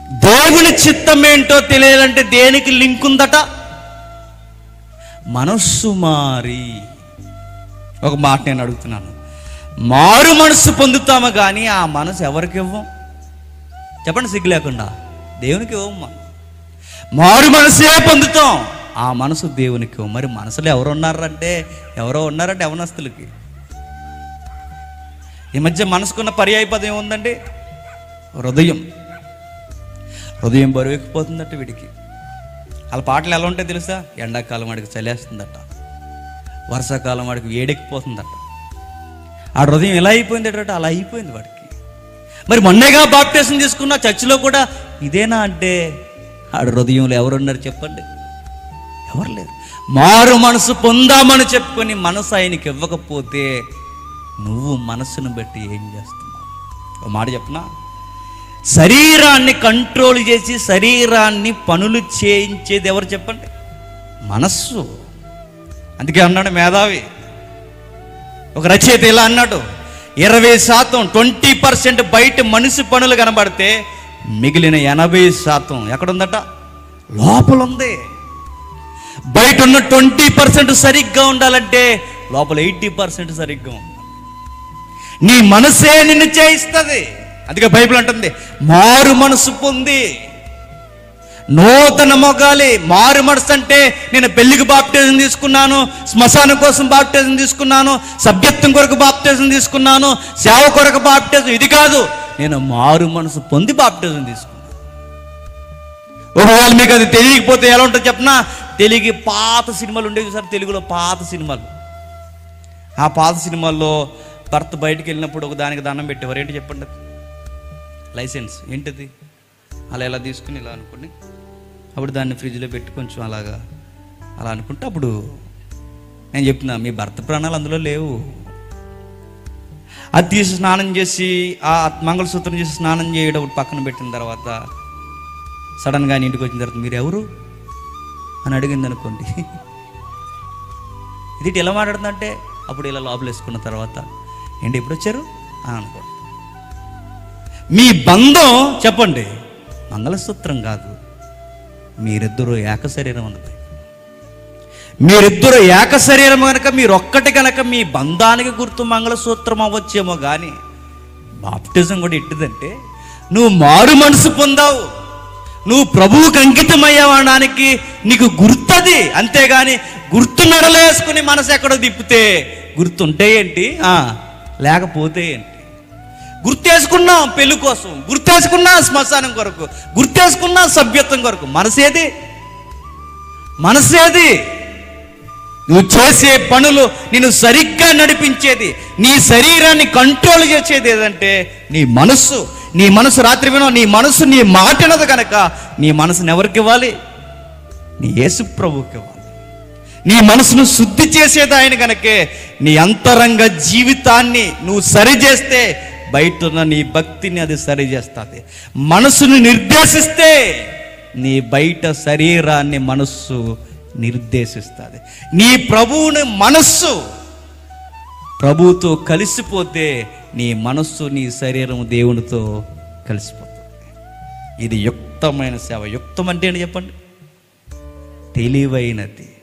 దేవుని చిత్తం ఏంటో తెలియాలంటే దేనికి లింక్ ఉందట మనస్సు మారి ఒక మాట నేను అడుగుతున్నాను మారు మనస్సు పొందుతాము కానీ ఆ మనసు ఎవరికి ఇవ్వం చెప్పండి సిగ్గు లేకుండా దేవునికి ఇవ్వం మనం మారు మనసే పొందుతాం ఆ మనసు దేవునికి ఇవ్వం మరి మనసులో ఎవరు ఉన్నారంటే ఎవరో ఉన్నారంటే యవనస్తులకి ఈ మధ్య మనసుకున్న పర్యాయ పదం ఏముందండి హృదయం హృదయం బరువెక్కిపోతుందట వీడికి వాళ్ళ పాటలు ఎలా ఉంటాయి తెలుసా ఎండాకాలం వాడికి చలేస్తుందట వర్షాకాలం వాడికి వేడెక్కిపోతుందట ఆ హృదయం ఎలా అయిపోయిందట అలా అయిపోయింది వాడికి మరి మొన్నేగా బాప్టేషన్ తీసుకున్న చర్చిలో కూడా ఇదేనా అంటే ఆడ హృదయంలో ఎవరున్నారు చెప్పండి ఎవరు లేరు మారు మనసు పొందామని చెప్పుకొని మనసు ఆయనకి ఇవ్వకపోతే నువ్వు మనసును బట్టి ఏం చేస్తున్నావు ఒక మాట చెప్పనా శరీరాన్ని కంట్రోల్ చేసి శరీరాన్ని పనులు చేయించేది ఎవరు చెప్పండి మనస్సు అందుకే అన్నాడు మేధావి ఒక రచయిత ఇలా అన్నాడు ఇరవై శాతం ట్వంటీ పర్సెంట్ బయట మనిషి పనులు కనబడితే మిగిలిన ఎనభై శాతం ఎక్కడుందట లోపల ఉంది బయట ఉన్న ట్వంటీ పర్సెంట్ సరిగ్గా ఉండాలంటే లోపల ఎయిటీ పర్సెంట్ సరిగ్గా ఉంది నీ మనసే నిన్ను చేయిస్తుంది అందుకే బైబిల్ అంటుంది మారు మనసు పొంది నూతన మొగాలి మారు మనసు అంటే నేను పెళ్లికి బాప్టిజం తీసుకున్నాను శ్మశానం కోసం బాప్టిజం తీసుకున్నాను సభ్యత్వం కొరకు బాప్టిజం తీసుకున్నాను సేవ కొరకు బాప్టిజం ఇది కాదు నేను మారు మనసు పొంది బాప్టిజం తీసుకున్నాను ఒకవేళ మీకు అది తెలియకపోతే ఎలా ఉంటుందో చెప్పనా తెలుగు పాత సినిమాలు ఉండేవి సార్ తెలుగులో పాత సినిమాలు ఆ పాత సినిమాల్లో భర్త బయటికి వెళ్ళినప్పుడు ఒక దానికి దండం పెట్టేవారు ఏంటి చెప్పండి అది? లైసెన్స్ ఏంటిది అలా ఇలా తీసుకుని ఇలా అనుకుని అప్పుడు దాన్ని ఫ్రిడ్జ్లో పెట్టి కొంచెం అలాగా అలా అనుకుంటే అప్పుడు నేను చెప్తున్నా మీ భర్త ప్రాణాలు అందులో లేవు అది తీసి స్నానం చేసి ఆ మంగళసూత్రం చేసి స్నానం చేయడం ఒకటి పక్కన పెట్టిన తర్వాత సడన్గా ఆయన ఇంటికి వచ్చిన తర్వాత మీరు ఎవరు అని అడిగింది అనుకోండి ఇది ఇటు ఎలా మాట్లాడుతుందంటే అప్పుడు ఇలా లోపల వేసుకున్న తర్వాత ఏంటి ఎప్పుడు వచ్చారు అని అనుకోండి మీ బంధం చెప్పండి మంగళసూత్రం కాదు మీరిద్దరూ ఏక శరీరం ఉన్నది మీరిద్దరు ఏక శరీరం కనుక మీరు ఒక్కటి కనుక మీ బంధానికి గుర్తు మంగళసూత్రం అవ్వచ్చేమో కానీ బాప్టిజం కూడా ఇట్టుదంటే నువ్వు మారు మనసు పొందావు నువ్వు ప్రభువుకి అంకితమయ్యావడానికి నీకు గుర్తది అంతేగాని గుర్తు మెడలేసుకుని మనసు ఎక్కడో తిప్పితే గుర్తుంటే ఏంటి ఆ, లేకపోతే ఏంటి గుర్తేసుకున్నాం పెళ్లి కోసం గుర్తేసుకున్నా శ్మశానం కొరకు గుర్తేసుకున్నా సభ్యత్వం కొరకు మనసేది మనసేది నువ్వు చేసే పనులు నేను సరిగ్గా నడిపించేది నీ శరీరాన్ని కంట్రోల్ చేసేది ఏదంటే నీ మనస్సు నీ మనసు రాత్రి వినో నీ మనసు నీ మాటినది కనుక నీ మనసుని ఎవరికి ఇవ్వాలి నీ యేసు ప్రభువుకి ఇవ్వాలి నీ మనసును శుద్ధి చేసేది ఆయన కనుకే నీ అంతరంగ జీవితాన్ని నువ్వు సరి చేస్తే బయట ఉన్న నీ భక్తిని అది సరి చేస్తుంది మనసును నిర్దేశిస్తే నీ బయట శరీరాన్ని మనస్సు నిర్దేశిస్తుంది నీ ప్రభువుని మనస్సు ప్రభువుతో కలిసిపోతే నీ మనస్సు నీ శరీరం దేవునితో కలిసిపోతుంది ఇది యుక్తమైన సేవ యుక్తం అంటే ఏంటి చెప్పండి తెలివైనది